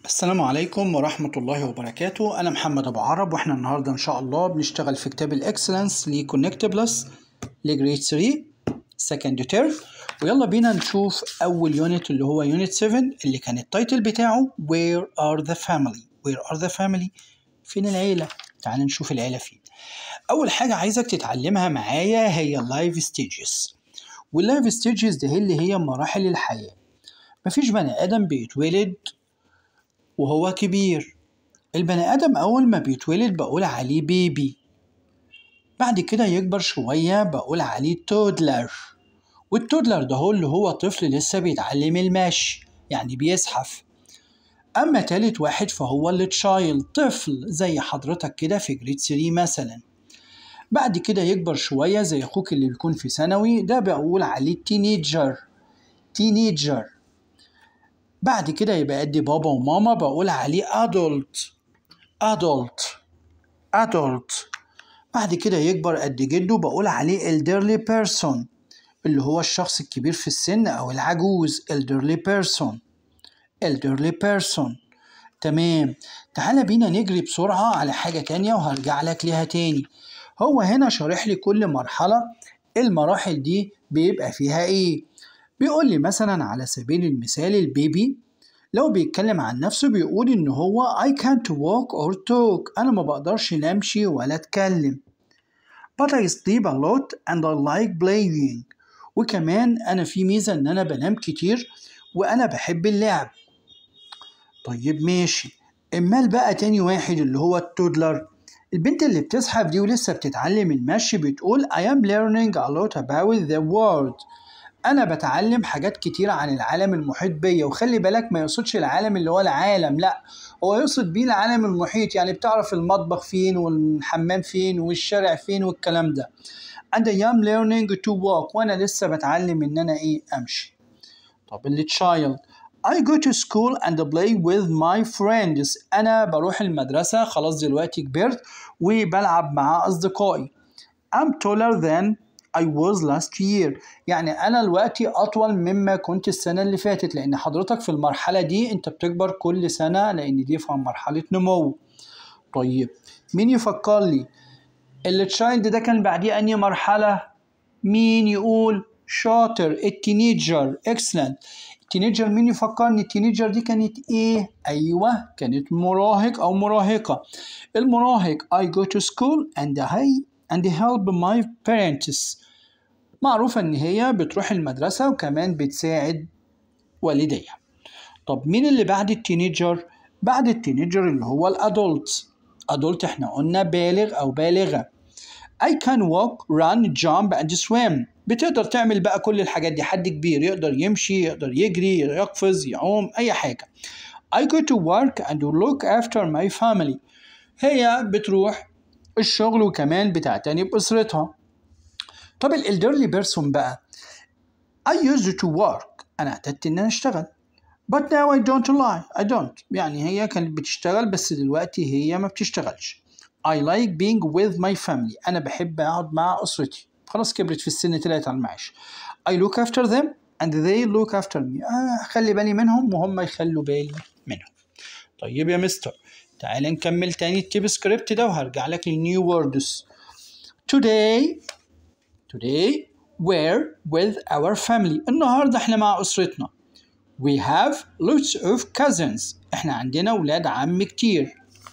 السلام عليكم ورحمة الله وبركاته أنا محمد أبو عرب وإحنا النهاردة إن شاء الله بنشتغل في كتاب الإكسلنس لكونكت بلس لجريد 3 سكند تيرم ويلا بينا نشوف أول يونت اللي هو يونت 7 اللي كان التايتل بتاعه Where are the family Where are the family فين العيلة تعال نشوف العيلة فين أول حاجة عايزك تتعلمها معايا هي اللايف ستيجز واللايف ستيجز دي هي اللي هي مراحل الحياة مفيش بني آدم بيتولد وهو كبير البني آدم أول ما بيتولد بقول عليه بيبي بعد كده يكبر شوية بقول عليه تودلر والتودلر ده هو اللي هو طفل لسه بيتعلم المشي يعني بيزحف أما تالت واحد فهو اللي تشايلد طفل زي حضرتك كده في جريد 3 مثلا بعد كده يكبر شوية زي أخوك اللي بيكون في ثانوي ده بقول عليه تينيجر تينيجر بعد كده يبقى قد بابا وماما بقول عليه adult adult adult بعد كده يكبر قد جده بقول عليه elderly person اللي هو الشخص الكبير في السن أو العجوز elderly person elderly person تمام تعالى بينا نجري بسرعة على حاجة تانية وهرجع لك ليها تاني هو هنا شارح لي كل مرحلة المراحل دي بيبقى فيها ايه بيقول لي مثلا على سبيل المثال البيبي لو بيتكلم عن نفسه بيقول ان هو I can't walk or talk انا ما بقدرش لا امشي ولا اتكلم but I sleep a lot and I like playing وكمان انا في ميزة ان انا بنام كتير وانا بحب اللعب طيب ماشي امال بقى تاني واحد اللي هو التودلر البنت اللي بتزحف دي ولسه بتتعلم المشي بتقول I am learning a lot about the world أنا بتعلم حاجات كتير عن العالم المحيط بيا وخلي بالك ما يقصدش العالم اللي هو العالم لأ هو يقصد بيه العالم المحيط يعني بتعرف المطبخ فين والحمام فين والشارع فين والكلام ده and I am learning to walk وأنا لسه بتعلم إن أنا إيه أمشي طب اللي child I go to school and play with my friends أنا بروح المدرسة خلاص دلوقتي كبرت وبلعب مع أصدقائي I'm taller than I was last year يعني أنا دلوقتي أطول مما كنت السنة اللي فاتت لأن حضرتك في المرحلة دي أنت بتكبر كل سنة لأن دي في مرحلة نمو طيب مين يفكر لي اللي تشايلد ده كان بعديه أنهي مرحلة مين يقول شاطر التينيجر اكسلنت التينيجر مين يفكرني التينيجر دي كانت ايه ايوه كانت مراهق او مراهقه المراهق I go to school and I and help my parents معروفة إن هي بتروح المدرسة وكمان بتساعد والديها طب مين اللي بعد التينيجر؟ بعد التينيجر اللي هو الأدولت أدولت إحنا قلنا بالغ أو بالغة I can walk, run, jump and swim بتقدر تعمل بقى كل الحاجات دي حد كبير يقدر يمشي يقدر يجري يقفز يعوم أي حاجة I go to work and look after my family هي بتروح الشغل وكمان بتعتني بأسرتها طب الالدرلي بيرسون بقى I used to work أنا اعتدت إن أنا أشتغل but now I don't lie I don't يعني هي كانت بتشتغل بس دلوقتي هي ما بتشتغلش I like being with my family أنا بحب أقعد مع أسرتي خلاص كبرت في السن طلعت على المعاش I look after them and they look after me آه خلي بالي منهم وهم يخلوا بالي منهم طيب يا مستر تعال نكمل تاني التيب سكريبت ده وهرجع لك للنيو ووردز today today we're with our family النهاردة احنا مع أسرتنا we have lots of cousins احنا عندنا ولاد عم كتير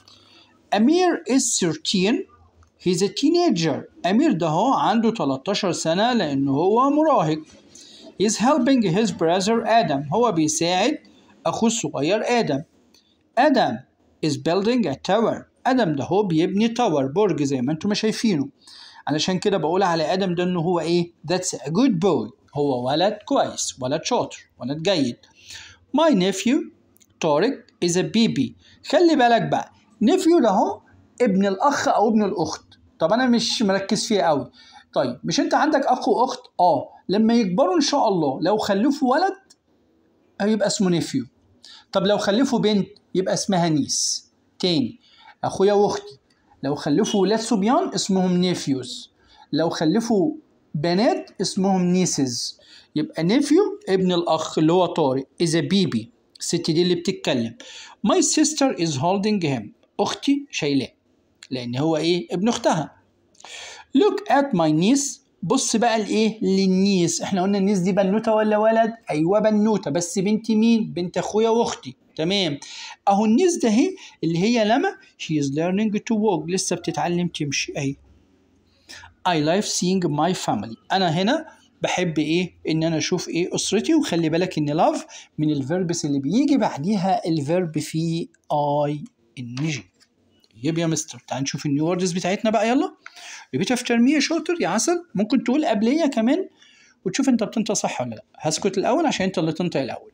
أمير is 13 he's a teenager أمير ده هو عنده 13 سنة لأنه هو مراهق he's helping his brother آدم هو بيساعد أخوه الصغير آدم آدم is building a tower آدم ده هو بيبني تاور برج زي ما انتم شايفينه علشان كده بقول على آدم ده إنه هو إيه that's a good boy هو ولد كويس ولد شاطر ولد جيد my nephew طارق is a baby خلي بالك بقى nephew ده هو ابن الأخ أو ابن الأخت طب أنا مش مركز فيه قوي طيب مش أنت عندك أخ وأخت آه لما يكبروا إن شاء الله لو خلفوا ولد هيبقى اسمه نيفيو طب لو خلفوا بنت يبقى اسمها نيس تاني اخويا واختي لو خلفوا ولاد صبيان اسمهم نيفيوز لو خلفوا بنات اسمهم نيسز يبقى نيفيو ابن الاخ اللي هو طارق is a baby الست دي اللي بتتكلم my sister is holding him اختي شايلاه لان هو ايه ابن اختها look at my niece بص بقى لايه للنيس احنا قلنا النيس دي بنوته ولا ولد ايوه بنوته بس بنت مين بنت اخويا واختي تمام اهو النيس ده اهي اللي هي لما she is learning to walk لسه بتتعلم تمشي اهي I like seeing my family انا هنا بحب ايه ان انا اشوف ايه اسرتي وخلي بالك ان love من الفيربس اللي بيجي بعديها الفيرب في اي ان جي يبقى يا مستر تعال نشوف النيو ووردز بتاعتنا بقى يلا ريبيت افتر مي يا شاطر يا عسل ممكن تقول قبليه كمان وتشوف انت بتنطق صح ولا لا هسكت الاول عشان انت اللي تنطق الاول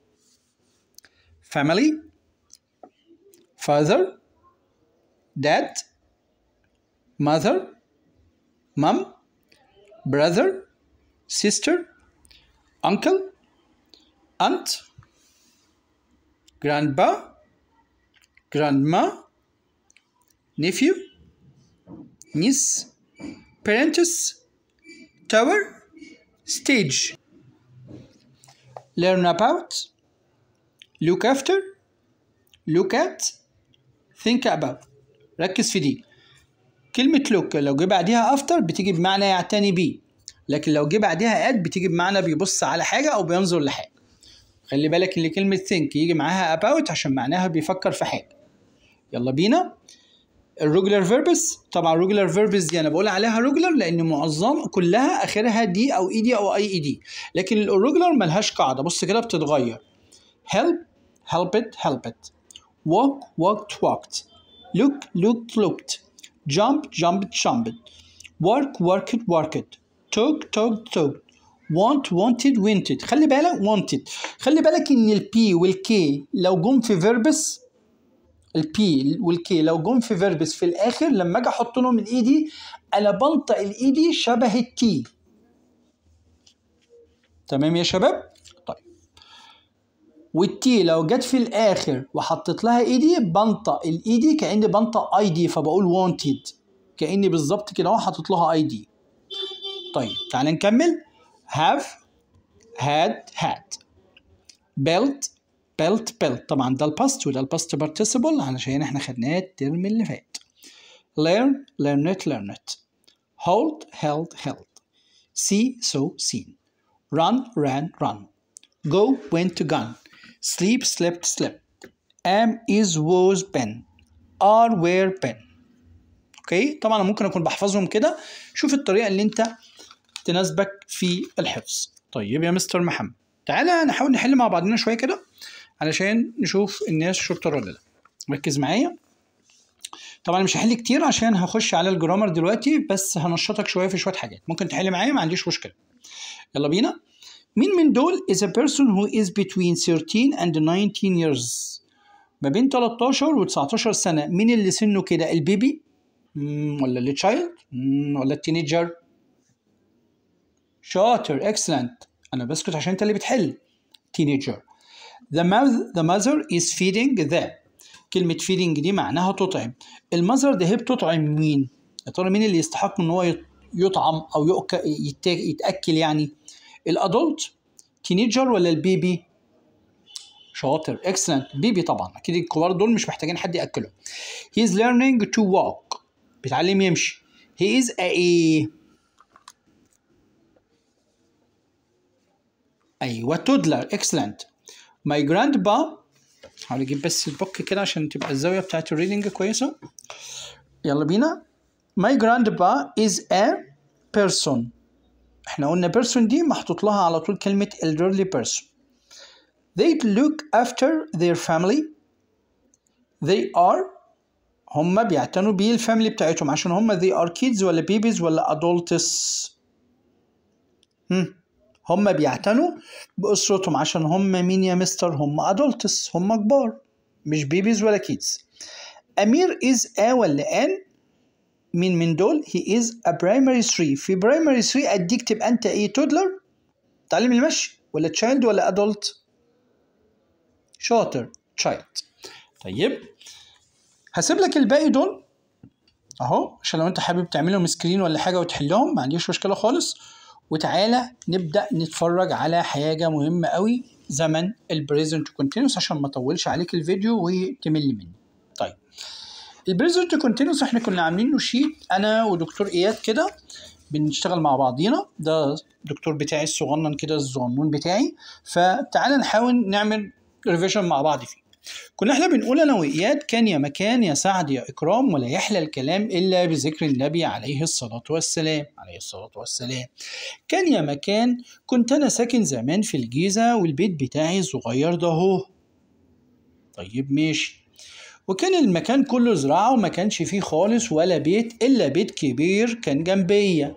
family father dad mother mom brother sister uncle aunt grandpa grandma nephew niece parents tower stage learn about look after look at think about ركز في دي كلمة look لو جه بعديها after بتيجي بمعنى يعتني بيه لكن لو جه بعديها at بتيجي بمعنى بيبص على حاجة أو بينظر لحاجة خلي بالك ان كلمة think يجي معاها about عشان معناها بيفكر في حاجة يلا بينا الريجولار فيربس طبعا الريجولار فيربس دي انا بقول عليها ريجولار لان معظم كلها اخرها دي او اي دي او اي اي دي لكن الريجولار ملهاش قاعده بص كده بتتغير help helped helped walk walked walked look looked looked jump jumped jumped work worked worked talk talked talked want wanted wanted خلي بالك wanted خلي بالك ان البي والكي لو جم في فيربس البي والكي لو جم في فيربس في الاخر لما اجي احط لهم الاي دي انا بنطق الاي دي شبه التي تمام يا شباب طيب والتي لو جت في الاخر وحطيت لها اي دي بنطق الاي دي كاني بنطق اي دي فبقول wanted كاني بالظبط كده اهو حاطط لها اي دي طيب تعال نكمل have had had built built built طبعا ده الباست وده الباست participle علشان احنا خدناه الترم اللي فات learn learned learned hold held held see saw seen run ran run go went gone sleep slept slept am is was been are were been اوكي طبعا ممكن اكون بحفظهم كده شوف الطريقه اللي انت تناسبك في الحفظ طيب يا مستر محمد تعالى نحاول نحل مع بعضنا شويه كده علشان نشوف الناس شطار ولا لا ركز معايا طبعا مش هحل كتير عشان هخش على الجرامر دلوقتي بس هنشطك شويه في شويه حاجات ممكن تحل معايا ما عنديش مشكله يلا بينا مين من دول is a person who is between 13 and 19 years ما بين 13 و 19 سنه مين اللي سنه كده البيبي مم، ولا التشايلد ولا التينيجر شاطر اكسلنت انا بسكت عشان انت اللي بتحل تينيجر The, mouth, the mother is feeding the كلمة feeding دي معناها تطعم المذر ده هي بتطعم مين؟ يا ترى مين اللي يستحق ان هو يط- يطعم او يؤك... يت... يتأكل يعني؟ الادولت تينيجر ولا البيبي؟ شاطر اكسلنت بيبي طبعا اكيد الكبار دول مش محتاجين حد ياكلهم he is learning to walk بيتعلم يمشي he is a ايه ايوه تودلر اكسلنت my grandpa حاول اجيب بس البوك كده عشان تبقى الزاويه بتاعت الريدنج كويسه يلا بينا my grandpa is a person احنا قلنا person دي محطوط لها على طول كلمه elderly person they look after their family they are هم بيعتنوا بالفاميلي بتاعتهم عشان هم they are kids ولا babies ولا adults هم هم بيعتنوا بأسرتهم عشان هم مين يا مستر هم adults هم كبار مش بيبيز ولا kids أمير is a ولا an مين من دول he is a primary 3 في primary 3 أديك تبقى أنت إيه تودلر تعلم المشي ولا child ولا adult شاطر child طيب هسيب لك الباقي دول اهو عشان لو انت حابب تعملهم سكرين ولا حاجه وتحلهم ما عنديش مشكله خالص وتعالى نبدا نتفرج على حاجه مهمه قوي زمن البريزنت كونتينوس عشان ما اطولش عليك الفيديو وتمل مني طيب البريزنت كونتينوس احنا كنا عاملين له شيت انا ودكتور اياد كده بنشتغل مع بعضينا ده الدكتور بتاعي الصغنن كده الصغنون بتاعي فتعالى نحاول نعمل ريفيجن مع بعض فيه كنا احنا بنقول انا واياد كان يا مكان يا سعد يا اكرام ولا يحلى الكلام الا بذكر النبي عليه الصلاه والسلام عليه الصلاه والسلام كان يا مكان كنت انا ساكن زمان في الجيزه والبيت بتاعي صغير ده هو طيب ماشي وكان المكان كله زراعة وما كانش فيه خالص ولا بيت إلا بيت كبير كان جنبيا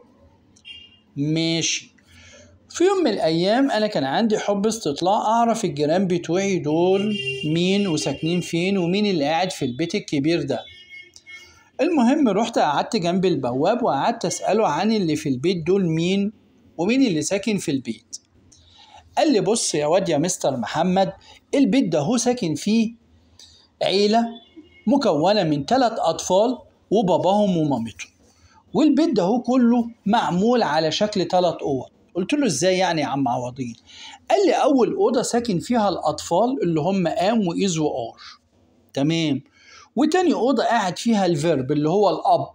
ماشي في يوم من الأيام أنا كان عندي حب استطلاع أعرف الجيران بتوعي دول مين وساكنين فين ومين اللي قاعد في البيت الكبير ده المهم رحت قعدت جنب البواب وقعدت أسأله عن اللي في البيت دول مين ومين اللي ساكن في البيت قال لي بص يا واد يا مستر محمد البيت ده هو ساكن فيه عيلة مكونة من ثلاث أطفال وباباهم ومامتهم والبيت ده هو كله معمول على شكل ثلاث أوض قلت له ازاي يعني يا عم عوضين قال لي أول أوضة ساكن فيها الأطفال اللي هم آم وإيز وآر تمام وتاني أوضة قاعد فيها الفيرب اللي هو الأب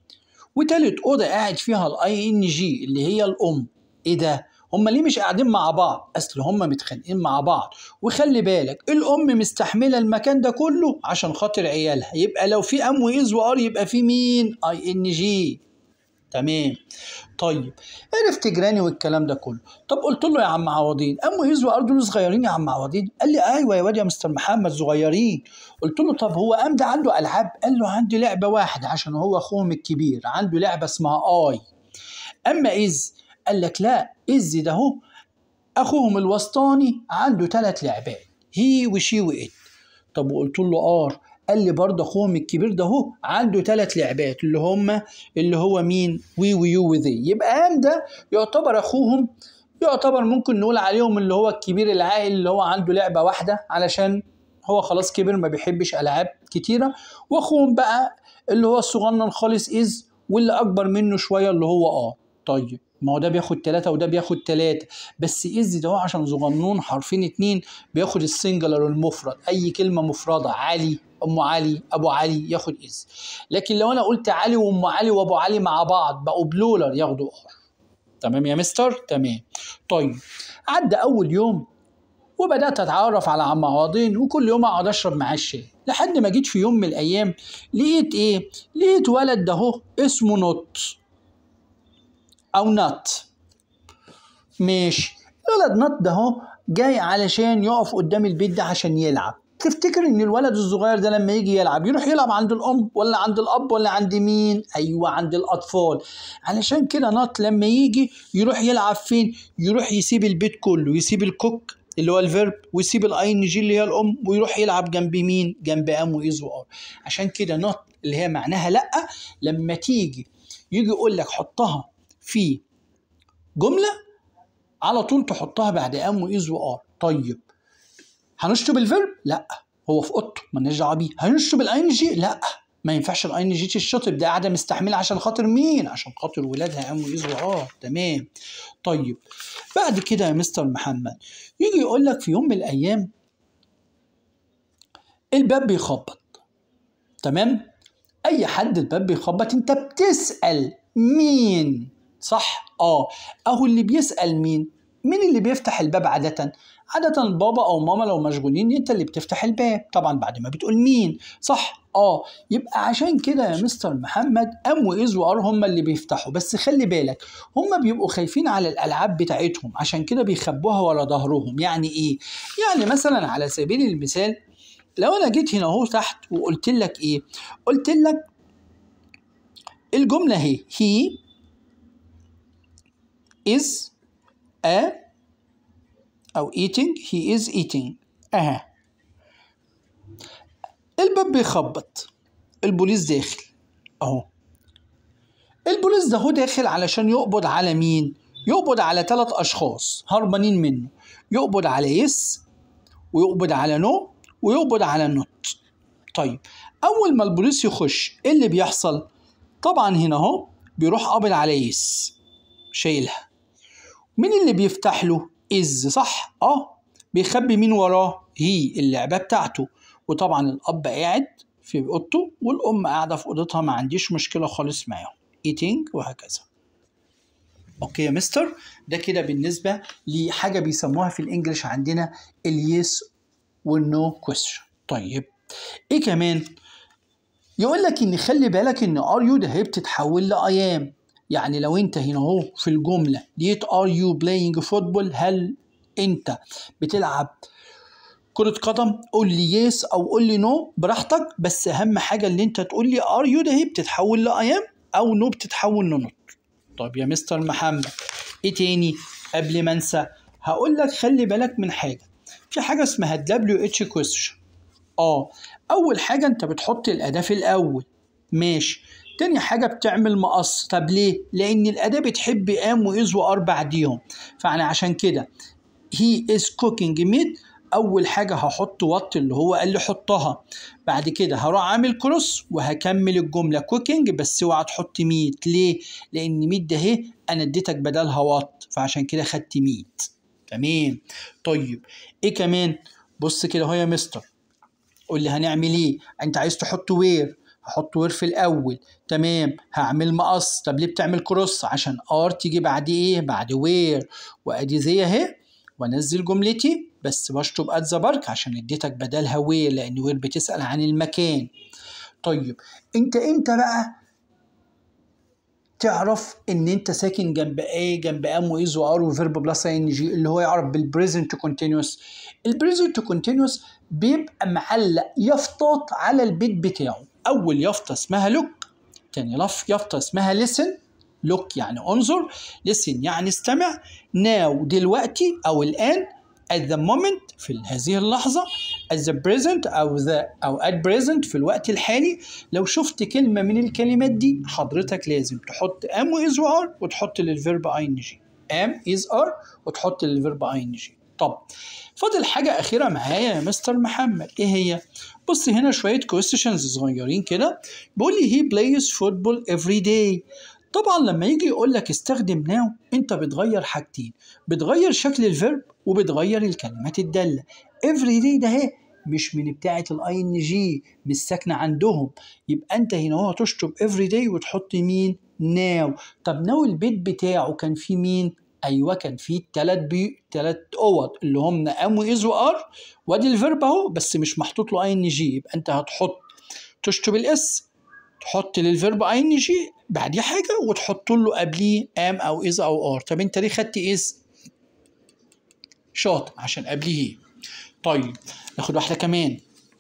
وتالت أوضة قاعد فيها الأي إن جي اللي هي الأم إيه ده؟ هما ليه مش قاعدين مع بعض؟ أصل هما متخانقين مع بعض وخلي بالك الأم مستحملة المكان ده كله عشان خاطر عيالها يبقى لو في أم وإز وآر يبقى في مين؟ أي إن جي تمام طيب عرفت جيراني والكلام ده كله طب قلت له يا عم عوضين ام وهيز وار دول صغيرين يا عم عوضين قال لي ايوه يا واد يا مستر محمد صغيرين قلت له طب هو ام ده عنده العاب قال له عندي لعبه واحده عشان هو اخوهم الكبير عنده لعبه اسمها اي اما از قال لك لا از ده هو اخوهم الوسطاني عنده ثلاث لعبات هي وشي وات طب وقلت له ار قال لي برضه اخوهم الكبير ده هو عنده ثلاث لعبات اللي هم اللي هو مين وي ويو وذي يبقى ام ده يعتبر اخوهم يعتبر ممكن نقول عليهم اللي هو الكبير العاقل اللي هو عنده لعبه واحده علشان هو خلاص كبر ما بيحبش العاب كتيره واخوهم بقى اللي هو الصغنن خالص از واللي اكبر منه شويه اللي هو اه طيب ما هو ده بياخد تلاتة وده بياخد تلاتة بس إز ده هو عشان صغنون حرفين اتنين بياخد السنجلر المفرد أي كلمة مفردة علي أم علي أبو علي ياخد إز لكن لو أنا قلت علي وأم علي وأبو علي مع بعض بقوا بلولر ياخدوا آر تمام يا مستر تمام طيب عدى أول يوم وبدأت أتعرف على عم عوضين وكل يوم أقعد أشرب معاه الشاي لحد ما جيت في يوم من الأيام لقيت إيه؟ لقيت ولد ده هو اسمه نوت او نات ماشي الولد نات ده اهو جاي علشان يقف قدام البيت ده عشان يلعب تفتكر ان الولد الصغير ده لما يجي يلعب يروح يلعب عند الام ولا عند الاب ولا عند مين ايوه عند الاطفال علشان كده نات لما يجي يروح يلعب فين يروح يسيب البيت كله يسيب الكوك اللي هو الفيرب ويسيب الاي ان جي اللي هي الام ويروح يلعب جنب مين جنب ام وايز وار عشان كده نوت اللي هي معناها لا لما تيجي يجي يقول لك حطها في جملة على طول تحطها بعد ام واز وار طيب هنشطب الفيرب لا هو في اوضته مالناش دعوه بيه هنشطب الاي ان جي لا ما ينفعش الاي ان جي تشطب ده قاعده مستحمله عشان خاطر مين عشان خاطر ولادها ام واز وار تمام طيب بعد كده يا مستر محمد يجي يقول لك في يوم من الايام الباب بيخبط تمام اي حد الباب بيخبط انت بتسال مين صح اه اهو اللي بيسال مين مين اللي بيفتح الباب عادة؟ عادة بابا أو ماما لو مشغولين أنت اللي بتفتح الباب طبعا بعد ما بتقول مين صح اه يبقى عشان كده يا مستر محمد أم وإز وآر هم اللي بيفتحوا بس خلي بالك هم بيبقوا خايفين على الألعاب بتاعتهم عشان كده بيخبوها ورا ظهرهم يعني إيه؟ يعني مثلا على سبيل المثال لو أنا جيت هنا أهو تحت وقلت لك إيه؟ قلت لك الجملة هي هي is a أو eating he is eating أها الباب بيخبط البوليس داخل أهو البوليس ده هو داخل علشان يقبض على مين؟ يقبض على ثلاث أشخاص هربانين منه يقبض على يس ويقبض على نو ويقبض على نوت طيب أول ما البوليس يخش إيه اللي بيحصل؟ طبعا هنا أهو بيروح قابض على يس شايلها مين اللي بيفتح له؟ إز صح؟ اه بيخبي مين وراه هي اللعبة بتاعته وطبعا الأب قاعد في أوضته والأم قاعدة في أوضتها ما عنديش مشكلة خالص معاهم eating وهكذا اوكي يا مستر ده كده بالنسبة لحاجة بيسموها في الانجليش عندنا اليس والنو كويستشن طيب ايه كمان يقول لك ان خلي بالك ان ار يو ده هي بتتحول لايام يعني لو انت هنا اهو في الجمله ديت ار يو بلاينج فوتبول هل انت بتلعب كرة قدم قول لي يس او قول لي نو براحتك بس اهم حاجة اللي انت تقول لي ار يو ده هي بتتحول لايام او نو بتتحول لنوت طب يا مستر محمد ايه تاني قبل ما انسى هقول لك خلي بالك من حاجة في حاجة اسمها دبليو اتش كويستشن اه اول حاجة انت بتحط الاداة في الاول ماشي تاني حاجة بتعمل مقص طب ليه؟ لأن الأداة بتحب قام وإز وآر بعديهم فأنا عشان كده he is cooking meat أول حاجة هحط وات اللي هو قال لي حطها بعد كده هروح عامل كروس وهكمل الجملة cooking بس اوعى تحط ميت ليه؟ لأن ميت ده اهي أنا اديتك بدلها وات فعشان كده خدت ميت تمام طيب إيه كمان؟ بص كده اهو يا مستر قول لي هنعمل ايه؟ انت عايز تحط وير هحط وير في الاول تمام هعمل مقص طب ليه بتعمل كروس عشان ار تيجي بعد ايه بعد وير وادي زي اهي وانزل جملتي بس بشطب ات ذا بارك عشان اديتك بدلها وير لان وير بتسال عن المكان طيب انت امتى بقى تعرف ان انت ساكن جنب ايه جنب ام وايز وار وفيرب بلس ان جي اللي هو يعرف بالبريزنت كونتينوس البريزنت كونتينوس بيبقى معلق يافطات على البيت بتاعه اول يافطه اسمها لوك تاني يافطه اسمها ليسن لوك يعني انظر ليسن يعني استمع ناو دلوقتي او الان at the moment في هذه اللحظة at the present أو the أو at present في الوقت الحالي لو شفت كلمة من الكلمات دي حضرتك لازم تحط am و is و are وتحط للفيرب ing am is are وتحط للفيرب ing طب فاضل حاجة أخيرة معايا يا مستر محمد إيه هي؟ بص هنا شوية questions صغيرين كده بيقول لي he plays football every day طبعا لما يجي يقول لك استخدم ناو انت بتغير حاجتين بتغير شكل الفيرب وبتغير الكلمات الدالة every day ده اهي مش من بتاعة الاي ان جي مش ساكنة عندهم يبقى انت هنا هو تشطب every day وتحط مين ناو طب ناو البيت بتاعه كان فيه مين ايوه كان فيه تلات بي تلات اوض اللي هم ام واز وار وادي الفيرب اهو بس مش محطوط له اي ان جي يبقى انت هتحط تشطب الاس تحط للفيرب اي ان جي بعديه حاجه وتحط له قبليه ام او از او ار طب انت ليه خدت از شاطر عشان قبليه طيب ناخد واحده كمان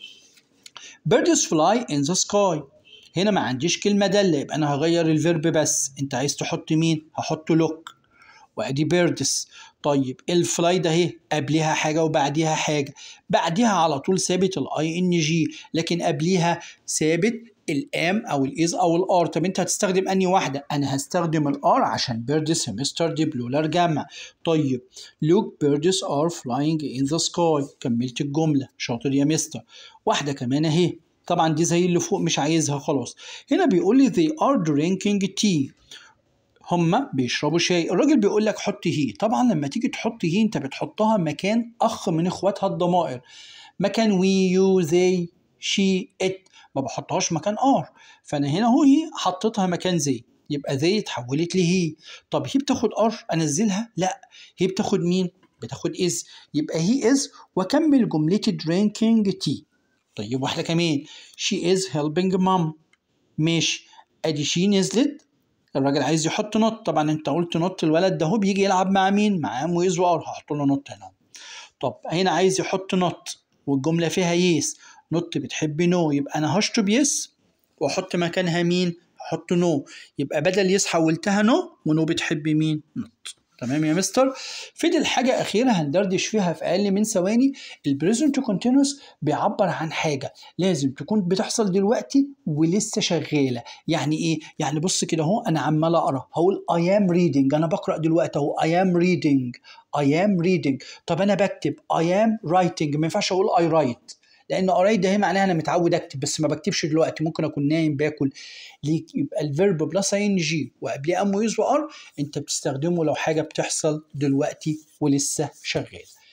birds fly in the sky هنا ما عنديش كلمه داله يبقى انا هغير الفيرب بس انت عايز تحط مين هحط لوك وادي بيردس طيب الفلاي ده اهي قبلها حاجه وبعديها حاجه بعديها على طول ثابت الاي ان جي لكن قبليها ثابت الام او الاز او الار طب انت هتستخدم انهي واحده انا هستخدم الار عشان بيردس مستر دي بلولار جمع طيب look birds are flying in the sky كملت الجمله شاطر يا مستر واحده كمان اهي طبعا دي زي اللي فوق مش عايزها خلاص هنا بيقول لي they are drinking tea هما بيشربوا شاي الراجل بيقول لك حط هي طبعا لما تيجي تحط هي انت بتحطها مكان اخ من اخواتها الضمائر مكان وي يو زي شي ات ما بحطهاش مكان ار فانا هنا هو هي حطيتها مكان زي يبقى زي اتحولت لهي طب هي بتاخد ار انزلها لا هي بتاخد مين بتاخد از يبقى هي از واكمل جملتي drinking tea طيب واحده كمان she is helping mom ماشي ادي شي نزلت الراجل عايز يحط نوت طبعا انت قلت نوت الولد ده هو بيجي يلعب مع مين مع ام ويز وار هحط له نوت هنا طب هنا عايز يحط نوت والجمله فيها يس نوت بتحب نو يبقى انا هشطب يس واحط مكانها مين احط نو يبقى بدل يس حولتها نو ونو بتحب مين نوت تمام يا مستر فضل حاجة أخيرة هندردش فيها في أقل من ثواني البريزنت كونتينوس بيعبر عن حاجة لازم تكون بتحصل دلوقتي ولسه شغالة يعني إيه؟ يعني بص كده أهو أنا عمال أقرأ هقول I am reading أنا بقرأ دلوقتي أهو I am reading I am reading طب أنا بكتب I am writing ما ينفعش أقول I write لان قرايت ده معناها انا متعود اكتب بس ما بكتبش دلوقتي ممكن اكون نايم باكل ليك يبقى الفيرب بلس ان جي وقبليه ام ويز وار انت بتستخدمه لو حاجه بتحصل دلوقتي ولسه شغال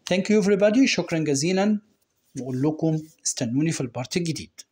ثانك يو everybody شكرا جزيلا بقول لكم استنوني في البارت الجديد